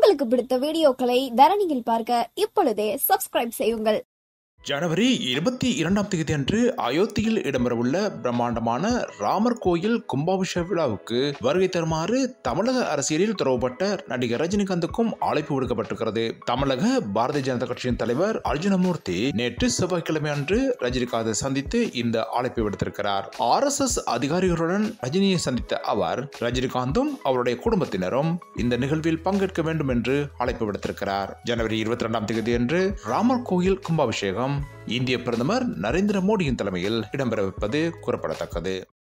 உங்களுக்கு பிடித்த வீடியோக்களை தரணியில் பார்க்க இப்பொழுதே சப்ஸ்கிரைப் செய்யுங்கள் ஜனவரி இருபத்தி இரண்டாம் தேதி அன்று அயோத்தியில் இடம்பெறவுள்ள பிரம்மாண்டமான ராமர் கோயில் கும்பாபிஷேக விழாவுக்கு வருகை தருமாறு தமிழக அரசியலில் துறவப்பட்ட நடிகர் ரஜினிகாந்துக்கும் அழைப்பு விடுக்கப்பட்டிருக்கிறது தமிழக பாரதிய ஜனதா கட்சியின் தலைவர் அர்ஜுனமூர்த்தி நேற்று செவ்வாய்க்கிழமை அன்று ரஜினிகாந்தை சந்தித்து இந்த அழைப்பை விடுத்திருக்கிறார் ஆர் எஸ் எஸ் அதிகாரிகளுடன் ரஜினியை சந்தித்த அவர் ரஜினிகாந்தும் அவருடைய குடும்பத்தினரும் இந்த நிகழ்வில் பங்கேற்க வேண்டும் என்று அழைப்பு விடுத்திருக்கிறார் ஜனவரி இருபத்தி இரண்டாம் தேதி அன்று ராமர் கோயில் கும்பாபிஷேகம் இந்திய பிரதமர் நரேந்திர மோடியின் தலைமையில் இடம்பெறவிருப்பது குறிப்பிடத்தக்கது